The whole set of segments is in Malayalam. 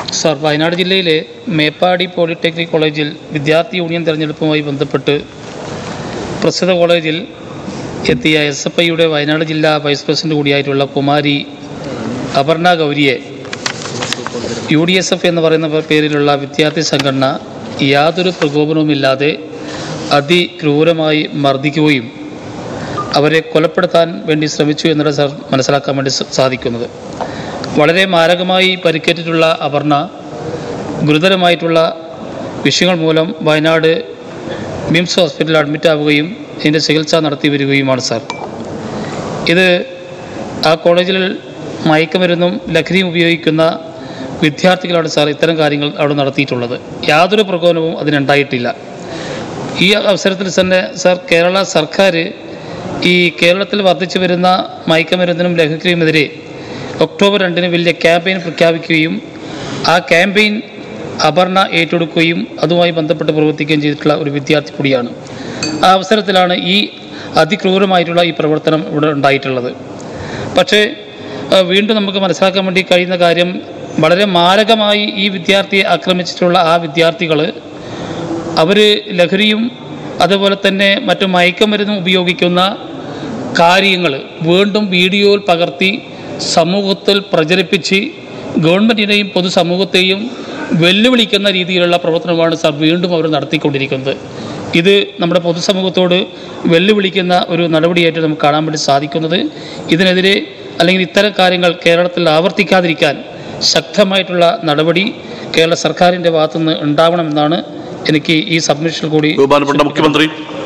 സാർ വയനാട് ജില്ലയിലെ മേപ്പാടി പോളിടെക്നിക് കോളേജിൽ വിദ്യാർത്ഥി യൂണിയൻ തെരഞ്ഞെടുപ്പുമായി ബന്ധപ്പെട്ട് പ്രസ്തുത കോളേജിൽ എത്തിയ എസ് എഫ് ഐയുടെ വയനാട് ജില്ലാ വൈസ് പ്രസിഡന്റ് കൂടിയായിട്ടുള്ള കുമാരി അപർണ ഗൗരിയെ യു ഡി എസ് എഫ് എന്ന് പറയുന്ന പേരിലുള്ള വിദ്യാർത്ഥി സംഘടന യാതൊരു പ്രകോപനവുമില്ലാതെ അതിക്രൂരമായി മർദ്ദിക്കുകയും അവരെ കൊലപ്പെടുത്താൻ വേണ്ടി ശ്രമിച്ചു എന്നാണ് സാർ മനസ്സിലാക്കാൻ വേണ്ടി സ- സാധിക്കുന്നത് വളരെ മാരകമായി പരിക്കേറ്റിട്ടുള്ള അപർണ ഗുരുതരമായിട്ടുള്ള വിഷയങ്ങൾ മൂലം വയനാട് മിംസ് ഹോസ്പിറ്റലിൽ അഡ്മിറ്റ് ആവുകയും ഇതിൻ്റെ ചികിത്സ നടത്തി വരികയുമാണ് സാർ ഇത് ആ കോളേജിൽ മയക്കുമരുന്നും ലഹരിയും ഉപയോഗിക്കുന്ന വിദ്യാർത്ഥികളാണ് സാർ ഇത്തരം കാര്യങ്ങൾ അവിടെ നടത്തിയിട്ടുള്ളത് യാതൊരു പ്രകോപനവും അതിനുണ്ടായിട്ടില്ല ഈ അവസരത്തിൽ തന്നെ സാർ കേരള സർക്കാർ ഈ കേരളത്തിൽ വർദ്ധിച്ചു വരുന്ന മയക്കുമരുന്നിനും ലഹരിക്കുമെതിരെ ഒക്ടോബർ രണ്ടിന് വലിയ ക്യാമ്പയിൻ പ്രഖ്യാപിക്കുകയും ആ ക്യാമ്പയിൻ അപർണ ഏറ്റെടുക്കുകയും അതുമായി ബന്ധപ്പെട്ട് പ്രവർത്തിക്കുകയും ചെയ്തിട്ടുള്ള ഒരു വിദ്യാർത്ഥി കൂടിയാണ് ആ അവസരത്തിലാണ് ഈ അതിക്രൂരമായിട്ടുള്ള ഈ പ്രവർത്തനം ഇവിടെ ഉണ്ടായിട്ടുള്ളത് പക്ഷേ ആ, വീണ്ടും നമുക്ക് മനസ്സിലാക്കാൻ വേണ്ടി കഴിയുന്ന കാര്യം വളരെ മാരകമായി ഈ വിദ്യാർത്ഥിയെ ആക്രമിച്ചിട്ടുള്ള ആ വിദ്യാർത്ഥികൾ അവർ ലഹരിയും അതുപോലെ തന്നെ മറ്റു മയക്കമരുന്നും ഉപയോഗിക്കുന്ന കാര്യങ്ങൾ വീണ്ടും വീഡിയോയിൽ പകർത്തി സമൂഹത്തിൽ പ്രചരിപ്പിച്ച് ഗവൺമെൻറ്റിനെയും പൊതുസമൂഹത്തെയും വെല്ലുവിളിക്കുന്ന രീതിയിലുള്ള പ്രവർത്തനമാണ് സാർ വീണ്ടും അവർ നടത്തിക്കൊണ്ടിരിക്കുന്നത് ഇത് നമ്മുടെ പൊതുസമൂഹത്തോട് വെല്ലുവിളിക്കുന്ന ഒരു നടപടിയായിട്ട് നമുക്ക് കാണാൻ വേണ്ടി സാധിക്കുന്നത് ഇതിനെതിരെ അല്ലെങ്കിൽ ഇത്തരം കാര്യങ്ങൾ കേരളത്തിൽ ആവർത്തിക്കാതിരിക്കാൻ ശക്തമായിട്ടുള്ള നടപടി കേരള സർക്കാരിൻ്റെ ഭാഗത്തുനിന്ന് ഉണ്ടാവണമെന്നാണ് എനിക്ക് ഈ സബ്മിഷനിൽ കൂടി ബഹുമാനപ്പെട്ട മുഖ്യമന്ത്രി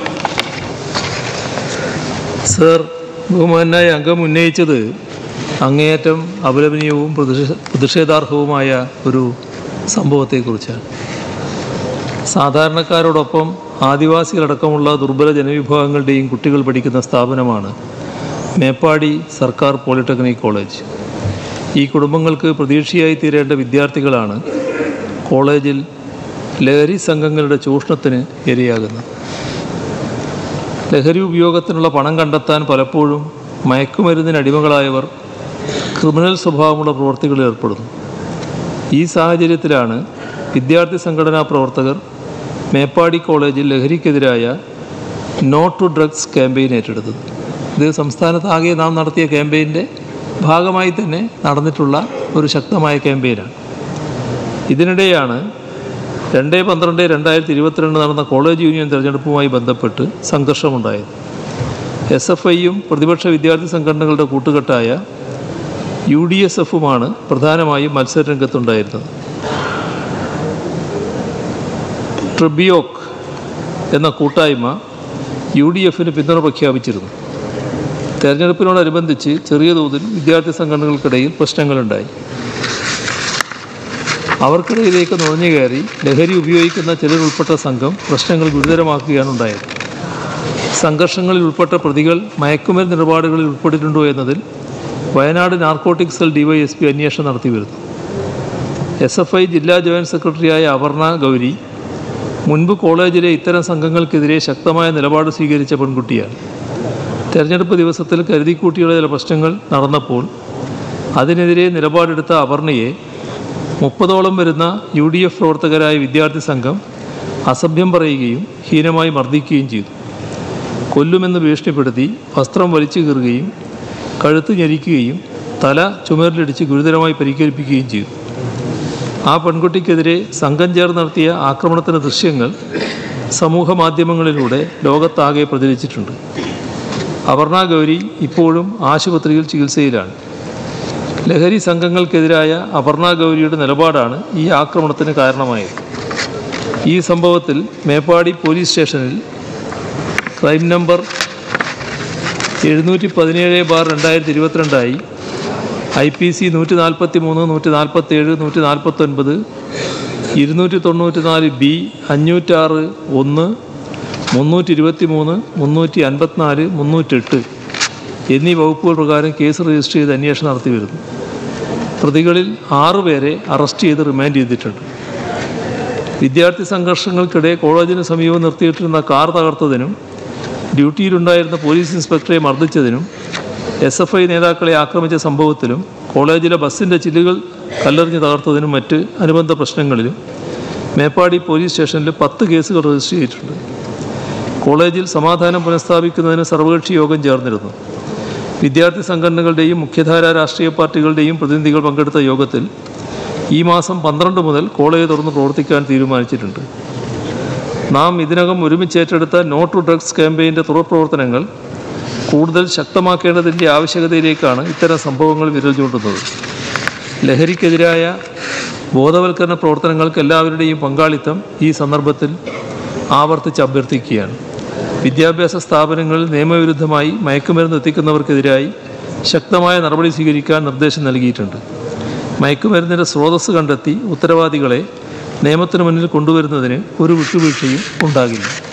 സർ ബഹുമാനായ അംഗം ഉന്നയിച്ചത് അങ്ങേയറ്റം അപലപനീയവും പ്രതിഷേ പ്രതിഷേധാർഹവുമായ ഒരു സംഭവത്തെക്കുറിച്ചാണ് സാധാരണക്കാരോടൊപ്പം ആദിവാസികളടക്കമുള്ള ദുർബല ജനവിഭാഗങ്ങളുടെയും കുട്ടികൾ പഠിക്കുന്ന സ്ഥാപനമാണ് മേപ്പാടി സർക്കാർ പോളിടെക്നിക് കോളേജ് ഈ കുടുംബങ്ങൾക്ക് പ്രതീക്ഷയായി തീരേണ്ട വിദ്യാർത്ഥികളാണ് കോളേജിൽ ലഹരി സംഘങ്ങളുടെ ചൂഷണത്തിന് ഇരയാകുന്നത് ലഹരി ഉപയോഗത്തിനുള്ള പണം കണ്ടെത്താൻ പലപ്പോഴും മയക്കുമരുന്നിന് അടിമകളായവർ ക്രിമിനൽ സ്വഭാവമുള്ള പ്രവർത്തികളിൽ ഏർപ്പെടുന്നു ഈ സാഹചര്യത്തിലാണ് വിദ്യാർത്ഥി സംഘടനാ പ്രവർത്തകർ മേപ്പാടി കോളേജിൽ ലഹരിക്കെതിരായ നോ ടു ഡ്രഗ്സ് ക്യാമ്പയിൻ ഏറ്റെടുത്തത് ഇത് സംസ്ഥാനത്താകെ നാം നടത്തിയ ക്യാമ്പയിൻ്റെ ഭാഗമായി തന്നെ നടന്നിട്ടുള്ള ഒരു ശക്തമായ ക്യാമ്പയിനാണ് ഇതിനിടെയാണ് രണ്ട് പന്ത്രണ്ട് രണ്ടായിരത്തി ഇരുപത്തിരണ്ട് നടന്ന കോളേജ് യൂണിയൻ തിരഞ്ഞെടുപ്പുമായി ബന്ധപ്പെട്ട് സംഘർഷമുണ്ടായത് എസ് എഫ് ഐയും പ്രതിപക്ഷ വിദ്യാർത്ഥി സംഘടനകളുടെ കൂട്ടുകെട്ടായ യു ഡി എസ് എഫുമാണ് പ്രധാനമായും മത്സരരംഗത്തുണ്ടായിരുന്നത് ട്രിബിയോക്ക് എന്ന കൂട്ടായ്മ യു ഡി എഫിന് പിന്തുണ പ്രഖ്യാപിച്ചിരുന്നു തെരഞ്ഞെടുപ്പിനോടനുബന്ധിച്ച് ചെറിയ തോതിൽ വിദ്യാർത്ഥി സംഘടനകൾക്കിടയിൽ പ്രശ്നങ്ങളുണ്ടായി അവർക്കിടയിലേക്ക് നുഴഞ്ഞു കയറി ലഹരി ഉപയോഗിക്കുന്ന ചിലരുൾപ്പെട്ട സംഘം പ്രശ്നങ്ങൾ ഗുരുതരമാക്കുകയാണ് ഉണ്ടായത് സംഘർഷങ്ങളിൽ ഉൾപ്പെട്ട പ്രതികൾ മയക്കുമരുന്ന് ഇടപാടുകളിൽ ഉൾപ്പെട്ടിട്ടുണ്ടോ എന്നതിൽ വയനാട് നാർക്കോട്ടിക് സെൽ ഡിവൈഎസ്പി അന്വേഷണം നടത്തി വരുന്നു എസ് എഫ് ഐ ജില്ലാ ജോയിൻറ്റ് സെക്രട്ടറിയായ അപർണ ഗൗരി മുൻപ് കോളേജിലെ ഇത്തരം സംഘങ്ങൾക്കെതിരെ ശക്തമായ നിലപാട് സ്വീകരിച്ച പെൺകുട്ടിയാണ് തെരഞ്ഞെടുപ്പ് ദിവസത്തിൽ കരുതിക്കൂട്ടിയുള്ള ചില പ്രശ്നങ്ങൾ നടന്നപ്പോൾ അതിനെതിരെ നിലപാടെടുത്ത അപർണയെ മുപ്പതോളം വരുന്ന യു ഡി എഫ് പ്രവർത്തകരായ വിദ്യാർത്ഥി സംഘം അസഭ്യം പറയുകയും ഹീനമായി മർദ്ദിക്കുകയും ചെയ്തു കൊല്ലുമെന്ന് ഭീഷണിപ്പെടുത്തി വസ്ത്രം വലിച്ചു കീറുകയും കഴുത്ത് ഞെരിക്കുകയും തല ചുമരിലിടിച്ച് ഗുരുതരമായി പരിക്കേൽപ്പിക്കുകയും ചെയ്തു ആ പെൺകുട്ടിക്കെതിരെ സംഘം ചേർന്ന് നടത്തിയ ആക്രമണത്തിൻ്റെ ദൃശ്യങ്ങൾ സമൂഹ മാധ്യമങ്ങളിലൂടെ ലോകത്താകെ പ്രചരിച്ചിട്ടുണ്ട് അപർണ ഗൗരി ഇപ്പോഴും ആശുപത്രിയിൽ ചികിത്സയിലാണ് ലഹരി സംഘങ്ങൾക്കെതിരായ അപർണ ഗൗരിയുടെ നിലപാടാണ് ഈ ആക്രമണത്തിന് കാരണമായത് ഈ സംഭവത്തിൽ മേപ്പാടി പോലീസ് സ്റ്റേഷനിൽ ക്രൈം നമ്പർ എഴുന്നൂറ്റി പതിനേഴ് ബാർ രണ്ടായിരത്തി ഇരുപത്തിരണ്ടായി ഐ പി സി നൂറ്റി നാൽപ്പത്തി മൂന്ന് നൂറ്റി നാൽപ്പത്തേഴ് നൂറ്റി നാൽപ്പത്തൊൻപത് ഇരുന്നൂറ്റി തൊണ്ണൂറ്റി നാല് ബി അഞ്ഞൂറ്റാറ് ഒന്ന് മുന്നൂറ്റി ഇരുപത്തി മൂന്ന് മുന്നൂറ്റി അൻപത്തിനാല് മുന്നൂറ്റെട്ട് എന്നീ വകുപ്പുകൾ പ്രകാരം കേസ് രജിസ്റ്റർ ചെയ്ത് അന്വേഷണം നടത്തി വരുന്നു പ്രതികളിൽ ആറുപേരെ അറസ്റ്റ് ചെയ്ത് റിമാൻഡ് ചെയ്തിട്ടുണ്ട് വിദ്യാർത്ഥി സംഘർഷങ്ങൾക്കിടെ കോളേജിന് സമീപം നിർത്തിയിട്ടിരുന്ന കാർ തകർത്തതിനും ഡ്യൂട്ടിയിലുണ്ടായിരുന്ന പോലീസ് ഇൻസ്പെക്ടറെ മർദ്ദിച്ചതിനും എസ് എഫ് ഐ നേതാക്കളെ ആക്രമിച്ച സംഭവത്തിലും കോളേജിലെ ബസ്സിൻ്റെ ചില്ലുകൾ കല്ലെറിഞ്ഞ് തകർത്തതിനും മറ്റ് അനുബന്ധ പ്രശ്നങ്ങളിലും മേപ്പാടി പോലീസ് സ്റ്റേഷനിൽ പത്ത് കേസുകൾ രജിസ്റ്റർ ചെയ്തിട്ടുണ്ട് കോളേജിൽ സമാധാനം പുനഃസ്ഥാപിക്കുന്നതിന് സർവകക്ഷി യോഗം ചേർന്നിരുന്നു വിദ്യാർത്ഥി സംഘടനകളുടെയും മുഖ്യധാരാ രാഷ്ട്രീയ പാർട്ടികളുടെയും പ്രതിനിധികൾ പങ്കെടുത്ത യോഗത്തിൽ ഈ മാസം പന്ത്രണ്ട് മുതൽ കോളേജ് തുറന്ന് പ്രവർത്തിക്കാൻ തീരുമാനിച്ചിട്ടുണ്ട് നാം ഇതിനകം ഒരുമിച്ച് ഏറ്റെടുത്ത നോ ടു ഡ്രഗ്സ് ക്യാമ്പയിൻ്റെ തുടർ പ്രവർത്തനങ്ങൾ കൂടുതൽ ശക്തമാക്കേണ്ടതിൻ്റെ ആവശ്യകതയിലേക്കാണ് ഇത്തരം സംഭവങ്ങൾ വിരൽ ചൂണ്ടുന്നത് ലഹരിക്കെതിരായ ബോധവൽക്കരണ പ്രവർത്തനങ്ങൾക്ക് എല്ലാവരുടെയും പങ്കാളിത്തം ഈ സന്ദർഭത്തിൽ ആവർത്തിച്ച് അഭ്യർത്ഥിക്കുകയാണ് വിദ്യാഭ്യാസ സ്ഥാപനങ്ങളിൽ നിയമവിരുദ്ധമായി മയക്കുമരുന്ന് എത്തിക്കുന്നവർക്കെതിരായി ശക്തമായ നടപടി സ്വീകരിക്കാൻ നിർദ്ദേശം നൽകിയിട്ടുണ്ട് മയക്കുമരുന്നിൻ്റെ സ്രോതസ്സ് കണ്ടെത്തി ഉത്തരവാദികളെ നിയമത്തിന് മുന്നിൽ കൊണ്ടുവരുന്നതിന് ഒരു വിട്ടുവീഴ്ചയും ഉണ്ടാകില്ല